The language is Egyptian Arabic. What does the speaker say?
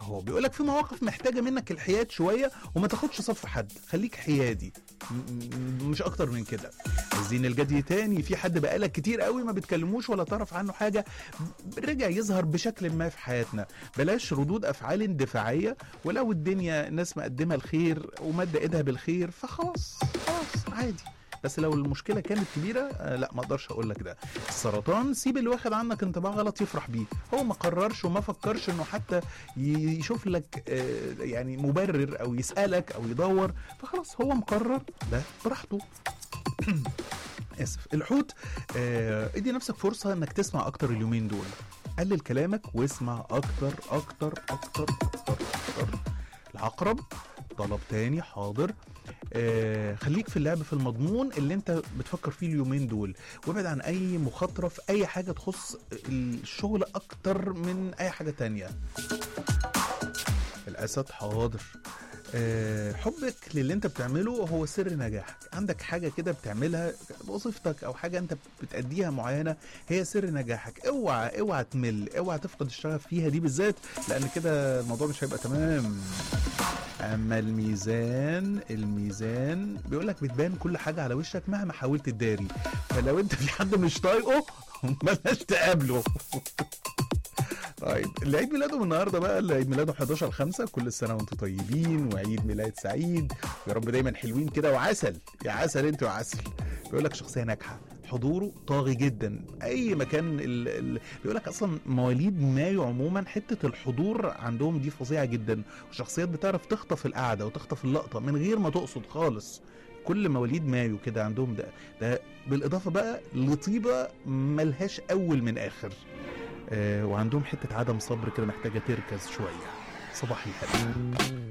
اهو بيقول لك في مواقف محتاجه منك الحياد شويه وما تاخدش صف حد خليك حيادي م- م- مش اكتر من كده عايزين الجدي تاني في حد بقالك كتير قوي ما بتكلموش ولا تعرف عنه حاجه رجع يظهر بشكل ما في حياتنا بلاش ردود افعال اندفاعيه ولو الدنيا الناس مقدمه الخير ومد ايدها بالخير فخلاص خلاص عادي بس لو المشكله كانت كبيره آه لا ما اقدرش اقول لك ده السرطان سيب اللي واخد عنك انطباع غلط يفرح بيه هو ما قررش وما فكرش انه حتى ي- يشوف لك آه يعني مبرر او يسالك او يدور فخلاص هو مقرر ده براحته اسف الحوت آه ادي نفسك فرصه انك تسمع اكتر اليومين دول قلل كلامك واسمع اكتر اكتر اكتر اكتر اكتر العقرب طلب تاني حاضر آه خليك في اللعب في المضمون اللي انت بتفكر فيه اليومين دول وابعد عن اي مخاطره في اي حاجه تخص الشغل اكتر من اي حاجه تانية الاسد حاضر آه، حبك للي انت بتعمله هو سر نجاحك عندك حاجه كده بتعملها وظيفتك او حاجه انت بتأديها معينه هي سر نجاحك اوعى اوعى تمل اوعى تفقد الشغف فيها دي بالذات لان كده الموضوع مش هيبقى تمام اما الميزان الميزان بيقول لك بتبان كل حاجه على وشك مهما حاولت تداري فلو انت في حد مش طايقه بلاش تقابله طيب اللي عيد ميلاده النهارده بقى اللي عيد ميلاده 11 5 كل سنه وانتم طيبين وعيد ميلاد سعيد ويا رب دايما حلوين كده وعسل يا عسل انت وعسل بيقول لك شخصيه ناجحه حضوره طاغي جدا اي مكان ال... ال... بيقول لك اصلا مواليد مايو عموما حته الحضور عندهم دي فظيعه جدا وشخصيات بتعرف تخطف القعده وتخطف اللقطه من غير ما تقصد خالص كل مواليد مايو كده عندهم ده ده بالاضافه بقى لطيبه ملهاش اول من اخر آه وعندهم حته عدم صبر كده محتاجه تركز شويه صباح الخير